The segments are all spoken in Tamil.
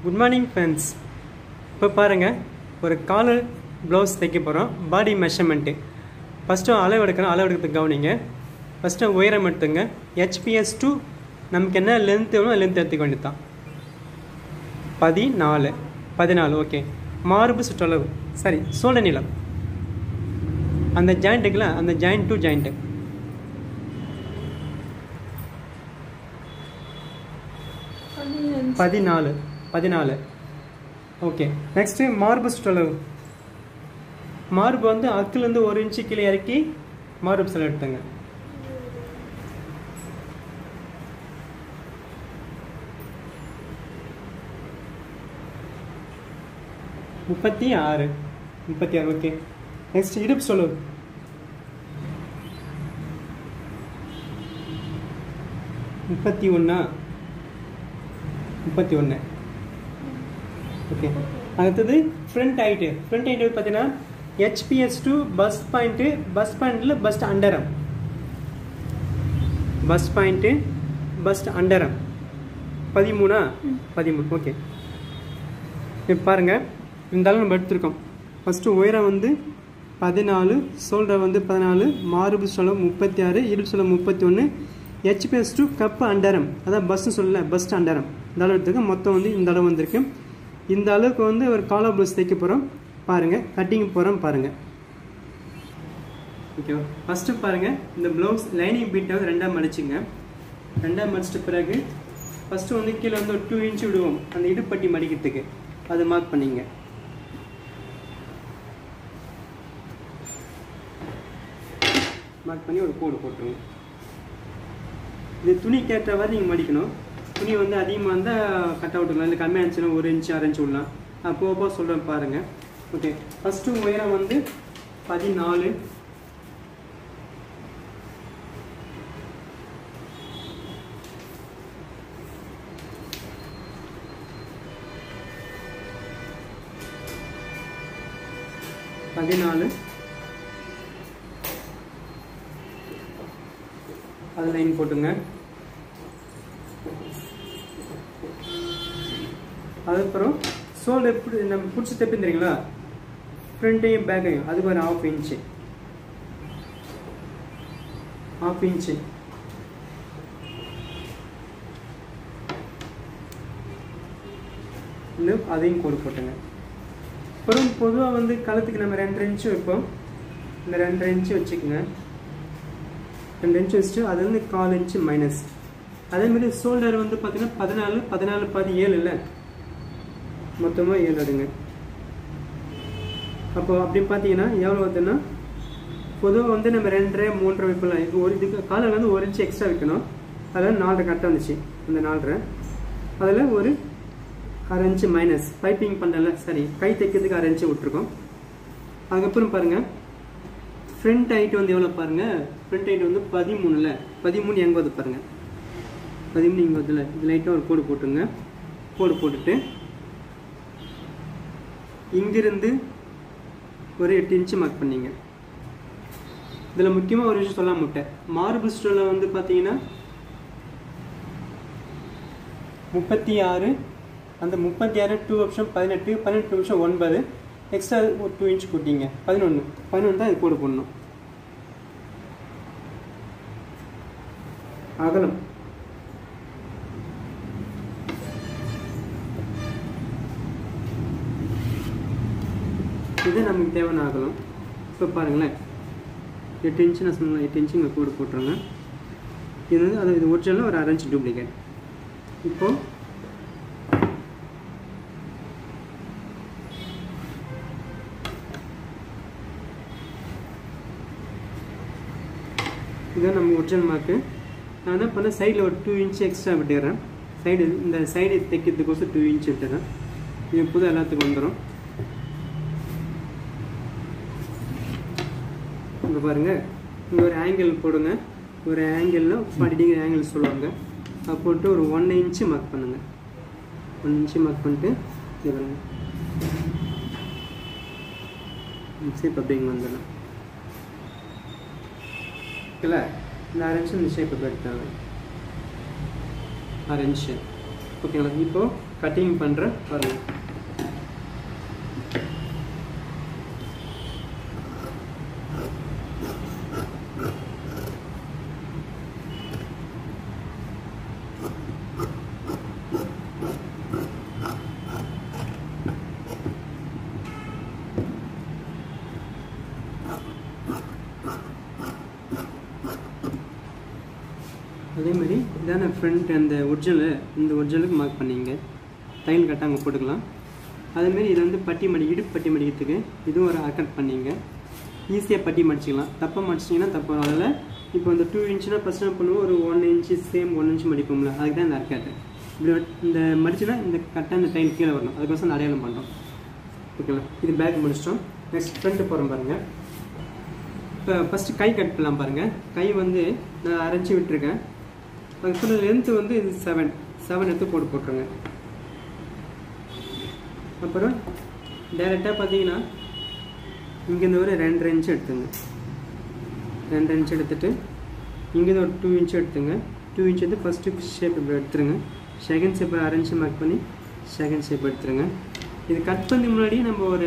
குட் மார்னிங் ஃப்ரெண்ட்ஸ் இப்போ பாருங்கள் ஒரு காலர் ப்ளவுஸ் தைக்க போகிறோம் பாடி மெஷர்மெண்ட்டு ஃபஸ்ட்டு அளவு எடுக்கணும் அளவு எடுக்கிறதுக்கு கவனிங்க ஃபஸ்ட்டு உயரம் எடுத்துங்க ஹெச்பிஎஸ் டூ நமக்கு என்ன லென்த் வேணும் லென்த் எடுத்துக்க வேண்டியது தான் பதினாலு பதினாலு ஓகே மார்பு சுற்றளவு சரி சோழ நிலம் அந்த ஜாயிண்ட் இருக்குல்ல அந்த ஜாயிண்ட் டு ஜாயிண்ட்டு பதினாலு பதினாலு ஓகே நெக்ஸ்ட்டு மார்பு சுற்றளவு மார்பு வந்து அக்குலேருந்து ஒரு இன்ச்சு கீழே இறக்கி மார்பு சில எடுத்துங்க முப்பத்தி ஆறு முப்பத்தி ஆறு ஓகே நெக்ஸ்ட் இடுப்பு சொல்லு முப்பத்தி ஒன்றா முப்பத்தி ஒன்று ஓகே அடுத்தது ஃப்ரண்ட் ஹைட்டு ஃப்ரண்ட் ஹைட்டு பார்த்தீங்கன்னா HPS to bus point bus பாயிண்டில் bust underarm bus point bust underarm பதிமூணா பதிமூணு ஓகே இப்போ பாருங்கள் இந்த அளவு நம்ம எடுத்திருக்கோம் ஃபஸ்ட்டு உயரம் வந்து பதினாலு ஷோல்டர் வந்து பதினாலு மார்பு சொல்லம் முப்பத்தி ஆறு இடுப்பு சொல்லம் முப்பத்தி ஒன்று ஹெச்பிஎஸ் டூ கப் அண்டரம் அதான் பஸ்ஸு சொல்லல பஸ்ட் அண்டரம் இந்த அளவு எடுத்துருக்கோம் மொத்தம் வந்து இந்த அளவு வந்திருக்கு இந்த அளவுக்கு வந்து ஒரு காலர் ப்ளவுஸ் தைக்க போகிறோம் பாருங்கள் கட்டிங் போகிறோம் பாருங்கள் ஓகேவா ஃபஸ்ட்டு பாருங்கள் இந்த ப்ளவுஸ் லைனிங் பீட்டை வந்து ரெண்டாக மடிச்சுங்க ரெண்டாக மடிச்சிட்ட பிறகு ஃபஸ்ட்டு வந்து கீழே வந்து ஒரு டூ இன்ச் விடுவோம் அந்த இடுப்பட்டி மடிக்கிறதுக்கு அது மார்க் பண்ணிங்க மார்க் பண்ணி ஒரு கோடு போட்டுருங்க இது துணி கேட்டவாறு நீங்கள் மடிக்கணும் துணி வந்து அதிகமாக இருந்தால் கட் அவுட் இல்லை கம்மியாக இருந்துச்சுன்னா ஒரு இன்ச்சு அரை இன்ச்சு விடலாம் நான் போக போக சொல்கிறேன் பாருங்கள் ஓகே ஃபஸ்ட்டு உயரம் வந்து பதினாலு பதினாலு அது லைன் போட்டுங்க அதுக்கப்புறம் சோல் எப்படி நம்ம பிடிச்சி தைப்பிந்துறீங்களா ஃப்ரண்ட்டையும் பேக்கையும் அதுக்கு ஒரு ஆஃப் இன்ச்சு ஆஃப் இன்ச்சு இன்னும் அதையும் கோடு போட்டுங்க அப்புறம் பொதுவாக வந்து கழுத்துக்கு நம்ம ரெண்டரை இன்ச்சு வைப்போம் இந்த ரெண்டரை இன்ச்சு வச்சுக்கோங்க ரெண்டு இன்ச்சு வச்சுட்டு அது வந்து கால் இன்ச்சு மைனஸ் அதேமாதிரி ஷோல்டர் வந்து பார்த்தீங்கன்னா பதினாலு பதினாலு பாதி ஏழு இல்லை மொத்தமாக ஏழு அடுங்க அப்போ அப்படி பார்த்தீங்கன்னா எவ்வளோ வருதுன்னா பொதுவாக வந்து நம்ம ரெண்டரை மூன்றரை வைப்பலாம் இப்போ ஒரு இதுக்கு காலில் வந்து ஒரு இன்ச்சு எக்ஸ்ட்ரா வைக்கணும் அதில் நாலரை கரெக்டாக வந்துச்சு அந்த நாலரை அதில் ஒரு அரை இன்ச்சு மைனஸ் பைப்பிங் பண்ணல சரி கை தைக்கிறதுக்கு அரை இன்ச்சு விட்ருக்கோம் அதுக்கப்புறம் பாருங்கள் ஃப்ரண்ட் ஹைட் வந்து எவ்வளோ பாருங்கள் ஃப்ரண்ட் ஹைட் வந்து பதிமூணில் பதிமூணு எங்கே வருது பாருங்கள் பதிமூணு இங்கே வருதுல இது லைட்டாக ஒரு கோடு போட்டுருங்க கோடு போட்டுட்டு இங்கிருந்து ஒரு எட்டு இன்ச்சு மார்க் பண்ணிங்க இதில் முக்கியமாக ஒரு விஷயம் சொல்ல மாட்டேன் மார்பிள் ஸ்டோனில் வந்து பார்த்தீங்கன்னா முப்பத்தி ஆறு அந்த முப்பத்தி ஆறு டூ ஆப்ஷன் பதினெட்டு பதினெட்டு நிமிஷம் ஒன்பது எக்ஸ்ட்ரா ஒரு டூ இன்ச் கூட்டிங்க பதினொன்று பதினொன்று தான் இது கூட போடணும் அகலம் இது நமக்கு தேவையான அகலம் இப்போ பாருங்களேன் எட்டு இன்ச்சு நான் சொன்னேன் எட்டு இன்ச்சு இங்கே கோடு போட்டுருங்க இது வந்து அது இது ஒரிஜினலாக ஒரு அரை இன்ச் டூப்ளிகேட் இப்போது இதுதான் நம்ம ஒரிஜினல் மார்க்கு நான் என்ன பண்ணேன் சைடில் ஒரு டூ இன்ச் எக்ஸ்ட்ரா விட்டுறேன் சைடு இந்த சைடு தைக்கிறதுக்கோசம் டூ இன்ச் விட்டுறேன் இது புது எல்லாத்துக்கும் வந்துடும் இங்கே பாருங்கள் இங்கே ஒரு ஆங்கிள் போடுங்க ஒரு ஆங்கிளில் ஃபார்ட்டி டிகிரி ஆங்கிள் சொல்லுவாங்க அது போட்டு ஒரு ஒன் இன்ச்சு மார்க் பண்ணுங்கள் ஒன் இன்ச்சு மார்க் பண்ணிட்டு இது பாருங்க ஷேப் அப்படிங்க வந்துடலாம் இல்லை இந்த அரேஞ்சு இந்த ஷேப் இப்போ எடுத்தாங்க அரேஞ்சு ஓகேங்களா இப்போது கட்டிங் பண்ணுறேன் பாருங்கள் அதே மாதிரி இதான ஃப்ரண்ட் அந்த ஒரிஜினல் இந்த ஒரிஜினலுக்கு மார்க் பண்ணிங்க தையல் கட்ட அங்கே போட்டுக்கலாம் அதேமாரி இது வந்து பட்டி மடி இடுப்பு பட்டி மடிக்கிறதுக்கு இதுவும் ஒரு அக்கட் பண்ணிங்க ஈஸியாக பட்டி மடிச்சிக்கலாம் தப்பாக மடிச்சிங்கன்னா தப்பு வரும் அதில் இப்போ இந்த டூ இன்ச்சுனா ஃபஸ்ட் என்ன பண்ணுவோம் ஒரு one inch same one inch மடிப்போம்ல அதுக்கு தான் இந்த அர்க்காட்டு இப்படி வ- இந்த மடிச்சுனா இந்த கரெக்டாக இந்த டைம் கீழே வரணும் அதுக்கோசம் இந்த அடையாளம் பண்ணுறோம் ஓகேங்களா இது பேக் முடிச்சிட்டோம் நெக்ஸ்ட் ஃப்ரண்ட்டு போகிறோம் பாருங்கள் இப்போ ஃபஸ்ட்டு கை கட் பண்ணலாம் பாருங்கள் கை வந்து நான் அரைச்சி விட்டுருக்கேன் அதுக்கப்புறம் லென்த்து வந்து இது செவன் செவன் எடுத்து போட்டு போட்டுருங்க அப்புறம் டைரெக்டாக பார்த்தீங்கன்னா இங்கேருந்து ஒரு ரெண்டு இன்ச் எடுத்துங்க ரெண்டு இன்ச் எடுத்துட்டு இங்கேருந்து ஒரு டூ இன்ச் எடுத்துங்க டூ இன்ச் வந்து ஃபஸ்ட்டு ஷேப் இப்படி எடுத்துருங்க செகண்ட் ஷேப்பை அரேஞ்ச் மார்க் பண்ணி செகண்ட் ஷேப் எடுத்துருங்க இது கட் பண்ணி முன்னாடி நம்ம ஒரு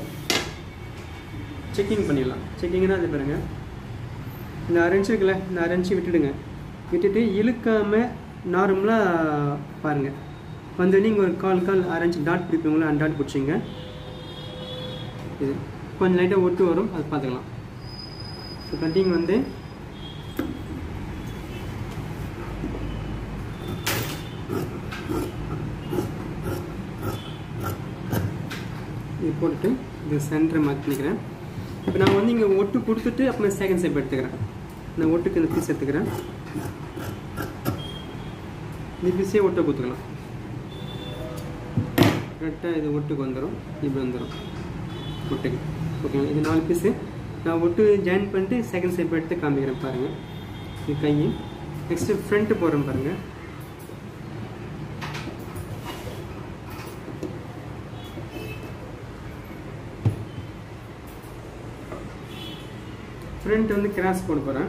செக்கிங் பண்ணிடலாம் செக்கிங்னா அது பாருங்க இந்த அரைஞ்சு இருக்குல்ல இந்த அரைஞ்சு விட்டுடுங்க விட்டுட்டு இழுக்காம நார்மலாக பாருங்க வந்து நீங்கள் ஒரு கால் கால் அரைஞ்சு டாட் பிடிப்பீங்களா அந்த டாட் பிடிச்சிங்க இது கொஞ்சம் லைட்டாக ஒட்டு வரும் அது பார்த்துக்கலாம் இப்போ கட்டிங் வந்து இது போட்டுட்டு இது சென்டரை மார்க் பண்ணிக்கிறேன் இப்போ நான் வந்து இங்கே ஒட்டு கொடுத்துட்டு அப்புறம் செகண்ட் ஸ்டெப் எடுத்துக்கிறேன் நான் ஒட்டுக்கு இந்த பீஸ் எடுத்துக்கிறேன் இந்த பீஸே ஒட்டை கொடுத்துக்கலாம் கரெக்டாக இது ஒட்டுக்கு வந்துடும் இப்படி வந்துடும் ஒட்டுக்கு ஓகேங்களா இது நாலு பீஸு நான் ஒட்டு ஜாயின் பண்ணிட்டு செகண்ட் ஸ்டெப் எடுத்து காமிக்கிறேன் பாருங்கள் இது கை நெக்ஸ்ட்டு ஃப்ரண்ட்டு போடுறேன் பாருங்கள் ஃப்ரண்ட் வந்து கிராஸ் போட போகிறேன்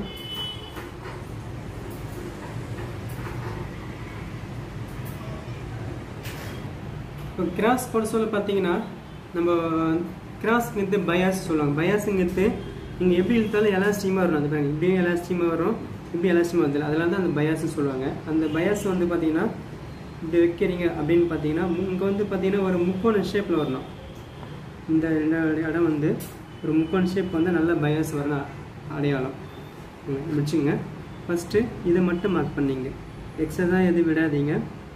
இப்போ கிராஸ் போட சொல்ல பார்த்தீங்கன்னா நம்ம கிராஸ்ங்கிறது பயாஸ் சொல்லுவாங்க பயாஸுங்கிறது நீங்கள் எப்படி இழுத்தாலும் எலாஸ்டிமாக வரும் அது பாருங்க இப்படியும் எலாஸ்டிமாக வரும் இப்படி எலாஸ்டிமாக வருது அதனால தான் அந்த பயாஸ்னு சொல்லுவாங்க அந்த பயாஸ் வந்து பார்த்தீங்கன்னா இப்படி வைக்கிறீங்க அப்படின்னு பார்த்தீங்கன்னா இங்கே வந்து பார்த்தீங்கன்னா ஒரு முக்கோண ஷேப்பில் வரணும் இந்த ரெண்டாவது இடம் வந்து ஒரு முக்கோண ஷேப் வந்து நல்ல பயாஸ் வரணும் அடையாளம் ம், முடிச்சுங்க ஃபஸ்ட்டு இதை மட்டும் மார்க் பண்ணீங்க எக்ஸ்ட்ரா தான் எதுவும் விடாதீங்க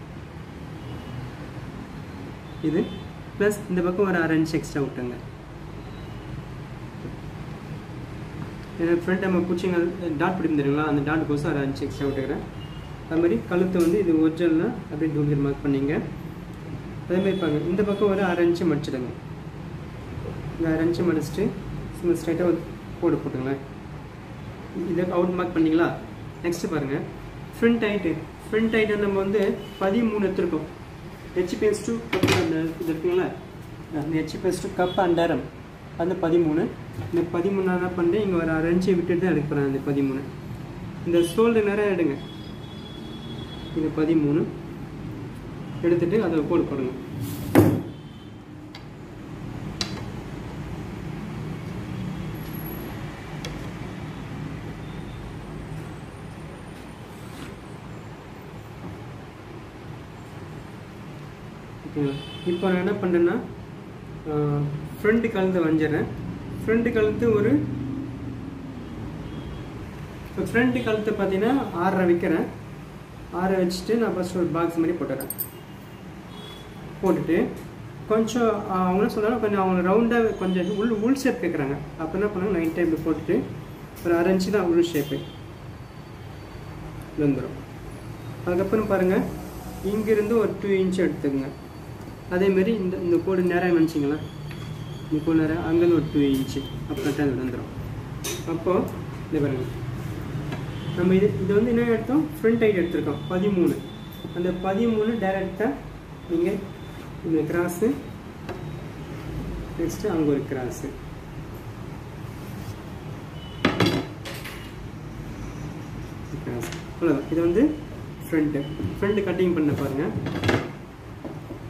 இது ப்ளஸ் இந்த பக்கம் ஒரு அரை இன்ச் எக்ஸ்ட்ரா விட்டுங்க ஃப்ரண்ட் நம்ம பூச்சிங்க டாட் பிடிக்கும் தெரியுங்களா அந்த டாட் கோசம் அரை இன்ச் எக்ஸ்ட்ரா விட்டுக்கிறேன் அது மாதிரி கழுத்து வந்து இது ஒரிஜினல்னால் அப்படியே டூப்ளிகேட் மார்க் பண்ணீங்க அதே மாதிரி பாருங்க இந்த பக்கம் ஒரு அரை இன்ச்சு மடிச்சிடுங்க இந்த அரை இன்ச்சு மடிச்சிட்டு சும்மா ஸ்ட்ரைட்டாக ஒரு கோடு போட்டுங்களேன் இதை அவுட் மார்க் பண்ணீங்களா நெக்ஸ்ட் பாருங்க ஃப்ரண்ட் ஹைட்டு ஃப்ரண்ட் ஹைட்டு நம்ம வந்து பதிமூணு எடுத்திருக்கோம் ஹெச்பிஎஸ் டூ கப் அந்த இது இருக்குங்களா அந்த ஹெச்பிஎஸ் டூ கப் அண்டாரம் அந்த பதிமூணு இந்த பதிமூணு என்ன பண்ணுறேன் இங்கே ஒரு அரை இன்ச்சு விட்டுட்டு தான் எடுக்க போகிறேன் அந்த பதிமூணு இந்த ஷோல்டர் நேரம் எடுங்க இது பதிமூணு எடுத்துட்டு அதை கோடு போடுங்க ஓகேங்களா இப்போ நான் என்ன பண்ணுறேன்னா ஃப்ரண்ட் கழுத்து வஞ்சிடறேன் ஃப்ரண்ட் கழுத்து ஒரு இப்போ ஃப்ரண்ட் கழுத்து பார்த்தீங்கன்னா ஆறரை வைக்கிறேன் ஆறரை வச்சுட்டு நான் ஃபஸ்ட் ஒரு பாக்ஸ் மாதிரி போட்டுறேன் போட்டுட்டு கொஞ்சம் ஆஹ், அவங்க என்ன சொல்கிறாங்க கொஞ்சம் அவங்க ரவுண்டாக கொஞ்சம் உள் உள் ஷேப் கேட்குறாங்க அப்போ என்ன பண்ணாங்க நைட் டைம் போட்டுட்டு ஒரு அரை இன்ச்சு தான் உள் ஷேப்பு வந்துடும் அதுக்கப்புறம் பாருங்கள் இங்கிருந்து ஒரு டூ இன்ச் எடுத்துக்கங்க அதேமாரி இந்த இந்த கோடு நேரம் நினச்சிங்களா இந்த கோடு நேரம் அங்கேருந்து ஒரு டூ இன்ச்சு அப்போ கரெக்டாக அது வந்துடும் அப்போது இந்த பாருங்க நம்ம இது இது வந்து என்ன எடுத்தோம் ஃப்ரண்ட் ஹைட் எடுத்திருக்கோம் பதிமூணு அந்த பதிமூணு டைரெக்டாக நீங்கள் இந்த கிராஸு நெக்ஸ்ட்டு அங்கே ஒரு கிராஸு கிராஸ் அவ்வளோதான் இது வந்து ஃப்ரண்ட்டு ஃப்ரண்ட் கட்டிங் பண்ண பாருங்கள்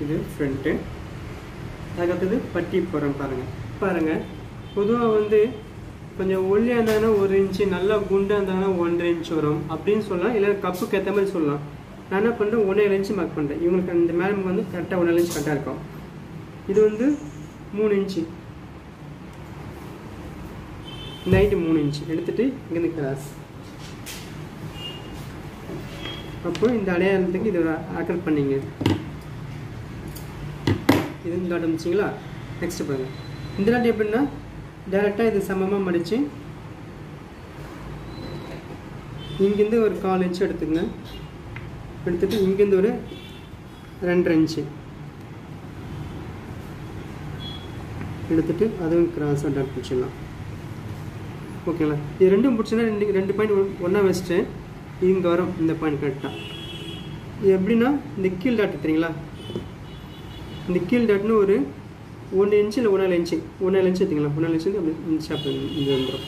இது ஃப்ரண்ட்டு அதுக்கடுத்தது பட்டி போகிறோம் பாருங்கள் பாருங்கள் பொதுவாக வந்து கொஞ்சம் ஒல்லியாக இருந்தாங்கன்னா ஒரு இன்ச்சு நல்லா குண்டாக இருந்தாங்கன்னா ஒன்றரை இன்ச் வரும் அப்படின்னு சொல்லலாம் இல்லை கப்புக்கு ஏற்ற மாதிரி சொல்லலாம் நான் என்ன பண்ணுறேன் ஒன்றரை இன்ச்சு மார்க் பண்ணுறேன் இவங்களுக்கு அந்த மேடம் வந்து கரெக்டாக ஒன்றரை இன்ச் கரெக்டாக இருக்கும் இது வந்து மூணு இன்ச்சு இந்த ஹைட்டு மூணு இன்ச்சு எடுத்துட்டு இங்கேருந்து கிராஸ் அப்போ இந்த அடையாளத்துக்கு இது ஆக்கல் பண்ணீங்க இது இந்த டாட் முடிச்சிங்களா நெக்ஸ்ட் பாருங்க இந்த டாட் எப்படின்னா டேரெக்டாக இது சமமாக மடித்து இங்கேருந்து ஒரு கால் இன்ச்சு எடுத்துக்கங்க எடுத்துட்டு இங்கேருந்து ஒரு ரெண்டரை இன்ச்சு எடுத்துட்டு அதுவும் கிராஸாக டாட் பிடிச்சிடலாம் ஓகேங்களா இது ரெண்டும் பிடிச்சனா ரெண்டு ரெண்டு பாயிண்ட் ஒன்றா வச்சுட்டு இங்கே வரும் இந்த பாயிண்ட் கரெக்டாக இது எப்படின்னா இந்த கீழ் டாட் தெரியுங்களா இந்த கீழ் டாட்னு ஒரு ஒன்று இன்ச்சு இல்லை ஒன்றரை இன்ச்சு ஒன்றரை இன்ச்சு எடுத்துங்களா ஒன்றரை இன்ச்சு அப்படி இந்த ஷாப் இது வந்துடும்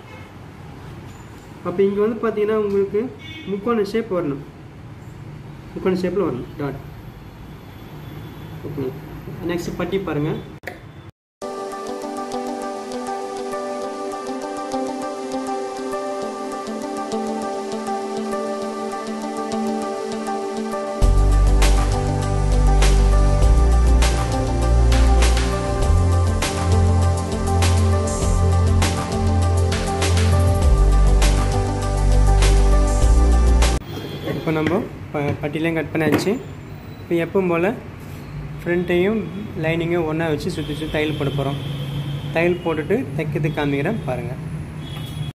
அப்போ இங்கே வந்து பார்த்தீங்கன்னா உங்களுக்கு முக்கோண ஷேப் வரணும் முக்கோண ஷேப்பில் வரணும் டாட் ஓகே நெக்ஸ்ட் பட்டி பாருங்கள் இப்போ நம்ம ப பட்டிலையும் கட் பண்ணியாச்சு இப்போ எப்பவும் போல் ஃப்ரண்ட்டையும் லைனிங்கும் ஒன்றா வச்சு சுற்றி சுற்றி தையல் போட போகிறோம் தையல் போட்டுட்டு தைக்கிறதுக்கு காமிக்கிறேன் பாருங்கள்